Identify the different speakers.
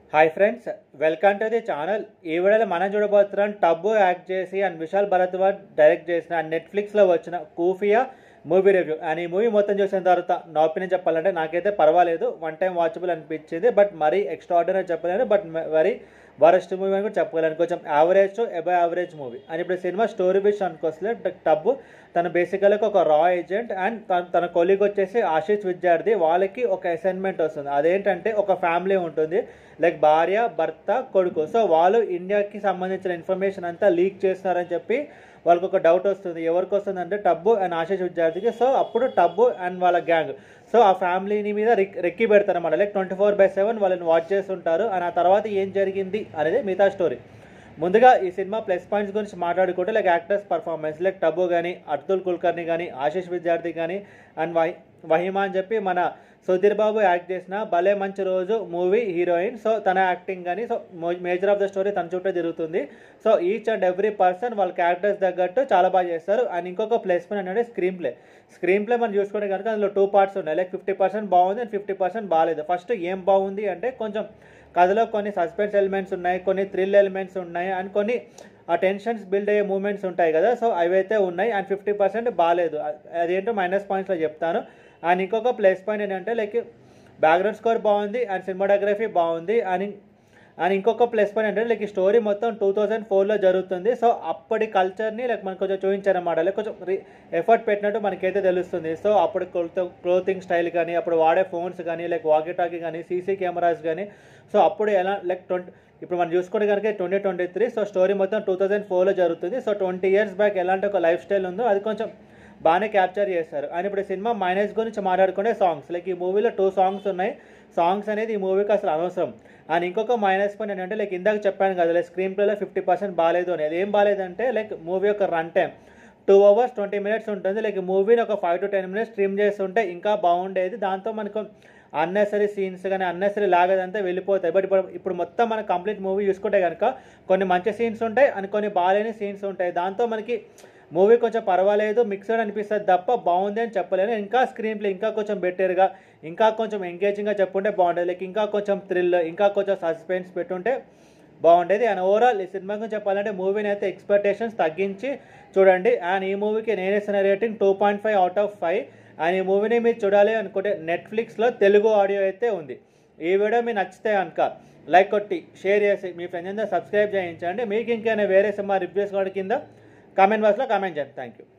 Speaker 1: hi friends welcome to the channel ఈ వీడియోలో మనం చూడబోతున్నాం టబ్బు యాక్ట్ చేసి అండ్ విశాల్ భరద్వాజ్ డైరెక్ట్ చేసిన నెట్ఫ్లిక్స్లో వచ్చిన కూఫియా మూవీ రివ్యూ అండ్ ఈ మూవీ మొత్తం చూసిన తర్వాత నా ఒపీనియన్ చెప్పాలంటే నాకైతే పర్వాలేదు వన్ టైం వాచబుల్ అనిపించింది బట్ మరీ ఎక్స్ట్రాడినరీ చెప్పలేను బట్ వెరీ వరస్ట్ మూవీ అని కూడా చెప్పగలను కొంచెం average to above average movie and ఇప్పుడు సినిమా స్టోరీ విషయానికి వస్తే టబ్బు తన బేసికల్గా ఒక రా ఏజెంట్ అండ్ తన తన కొలీగ్ వచ్చేసి ఆశీష్ విద్యార్థి వాళ్ళకి ఒక అసైన్మెంట్ వస్తుంది అదేంటంటే ఒక ఫ్యామిలీ ఉంటుంది లైక్ భార్య భర్త కొడుకు సో వాళ్ళు ఇండియాకి సంబంధించిన ఇన్ఫర్మేషన్ అంతా లీక్ చేస్తున్నారని చెప్పి వాళ్ళకి ఒక డౌట్ వస్తుంది ఎవరికి వస్తుంది అంటే టబ్బు అండ్ ఆశీష్ విద్యార్థికి సో అప్పుడు టబ్బు అండ్ వాళ్ళ గ్యాంగ్ సో ఆ ఫ్యామిలీని మీద రెక్ రెక్కి పెడతారు అన్నమాట like twenty four by seven వాళ్ళని వాచ్ చేస్తుంటారు అండ్ ఆ తర్వాత ఏం జరిగింది అనేది మిగతా స్టోరీ ముందుగా ఈ సినిమా ప్లస్ పాయింట్స్ గురించి మాట్లాడుకుంటే like actors performance like Tabu కానీ అర్తుల్ కుల్కర్ని కానీ ఆశీష్ విద్యార్థి కానీ అండ్ వహి వహిమా అని చెప్పి మన సుధీర్ బాబు యాక్ట్ చేసిన భలే మంచి రోజు మూవీ హీరోయిన్ సో తన యాక్టింగ్ కానీ so major of the story తన చుట్టూ తిరుగుతుంది so each and every person వాళ్ళ క్యారెక్టర్స్ తగ్గట్టు చాలా బాగా చేస్తారు అండ్ ఇంకొక ప్లస్ పాయింట్ అంటే స్క్రీన్ ప్లే స్క్రీన్ ప్లే మనం చూసుకుంటే కనుక అందులో టూ పార్ట్స్ ఉన్నాయి లైక్ ఫిఫ్టీ పర్సెంట్ బాగుంది అండ్ ఫిఫ్టీ పర్సెంట్ బాగాలేదు ఫస్ట్ ఏం బాగుంది అంటే కొంచెం కథలో కొన్ని సస్పెన్స్ ఎలిమెంట్స్ ఉన్నాయి కొన్ని థ్రిల్ ఎలిమెంట్స్ ఉన్నాయి అండ్ కొన్ని ఆ టెన్షన్స్ బిల్డ్ అయ్యే మూమెంట్స్ ఉంటాయి కదా సో అవైతే ఉన్నాయి అండ్ ఫిఫ్టీ పర్సెంట్ బాగాలేదు అదేంటో మైనస్ పాయింట్స్లో చెప్తాను అండ్ ఇంకొక ప్లస్ పాయింట్ ఏంటంటే లైక్ బ్యాక్గ్రౌండ్ స్కోర్ బాగుంది అండ్ సినిమాటోగ్రఫీ బాగుంది అండ్ అండ్ ఇంకొక ప్లస్ పాయింట్ అంటే లైక్ ఈ స్టోరీ మొత్తం టూ థౌజండ్ ఫోర్లో జరుగుతుంది సో అప్పటి కల్చర్ని లైక్ మనకు కొంచెం చూపించారన్నమాట లైక్ కొంచెం ఎఫర్ట్ పెట్టినట్టు మనకైతే తెలుస్తుంది సో అప్పుడు క్లోతింగ్ స్టైల్ కానీ అప్పుడు వాడే ఫోన్స్ కానీ లైక్ వాకీ టాకీ కానీ సీసీ కెమెరాస్ కానీ సో అప్పుడు ఎలా లైక్ ట్వంటీ ఇప్పుడు మనం చూసుకుంటే కనుక twenty twenty three so story మొత్తం టూ థౌజండ్ ఫోర్లో జరుగుతుంది సో ట్వంటీ ఇయర్స్ బ్యాక్ ఎలాంటి ఒక లైఫ్ స్టైల్ ఉందో అది కొంచెం బాగానే క్యాప్చర్ చేస్తారు అండ్ ఇప్పుడు సినిమా మైనస్ గురించి మాట్లాడుకునే సాంగ్స్ లైక్ ఈ మూవీలో టూ సాంగ్స్ ఉన్నాయి సాంగ్స్ అనేది ఈ మూవీకి అసలు అనవసరం అండ్ ఇంకొక మైనస్ పాయింట్ ఏంటంటే లైక్ ఇందాక చెప్పాను కదా లైక్ స్క్రీన్ ప్లేలో ఫిఫ్టీ పర్సెంట్ బాగాలేదు అనేది ఏం బాగాలేదంటే లైక్ మూవీ యొక్క run time two hours twenty minutes ఉంటుంది లైక్ మూవీని ఒక five to ten minutes stream చేస్తుంటే ఇంకా బాగుండేది దాంతో మనకు అన్నెసరీ సీన్స్ కానీ అన్నెసరీ లాగదంతా వెళ్ళిపోతాయి బట్ ఇప్పుడు ఇప్పుడు మొత్తం మన కంప్లీట్ మూవీ చూసుకుంటే కనుక కొన్ని మంచి సీన్స్ ఉంటాయి అండ్ కొన్ని బాగాలేని సీన్స్ ఉంటాయి దాంతో మనకి మూవీ కొంచెం పర్వాలేదు మిక్సర్ అనిపిస్తుంది తప్ప బాగుంది అని చెప్పలేను ఇంకా స్క్రీన్ ప్లే ఇంకా కొంచెం బెటర్గా ఇంకా కొంచెం ఎంగేజింగ్గా చెప్పుంటే బాగుండేది లైక్ ఇంకా కొంచెం థ్రిల్ ఇంకా కొంచెం సస్పెన్స్ పెట్టుంటే బాగుండేది అండ్ ఓవరాల్ ఈ సినిమా గురించి చెప్పాలంటే మూవీని అయితే ఎక్స్పెక్టేషన్స్ తగ్గించి చూడండి అండ్ ఈ మూవీకి నేను ఇస్తున్న rating two point five out of five and ఈ మూవీని మీరు చూడాలి అనుకుంటే నెట్ఫ్లిక్స్లో తెలుగు ఆడియో అయితే ఉంది ఈ వీడియో మీకు నచ్చితే కనుక లైక్ కొట్టి షేర్ చేసి మీ ఫ్రెండ్స్ అందరూ సబ్స్క్రైబ్ చేయించండి మీకు ఇంకైనా వేరే సినిమా రివ్యూస్ కూడా కింద కామెంట్ బాక్స్లో కామెంట్ చేయండి థ్యాంక్ యూ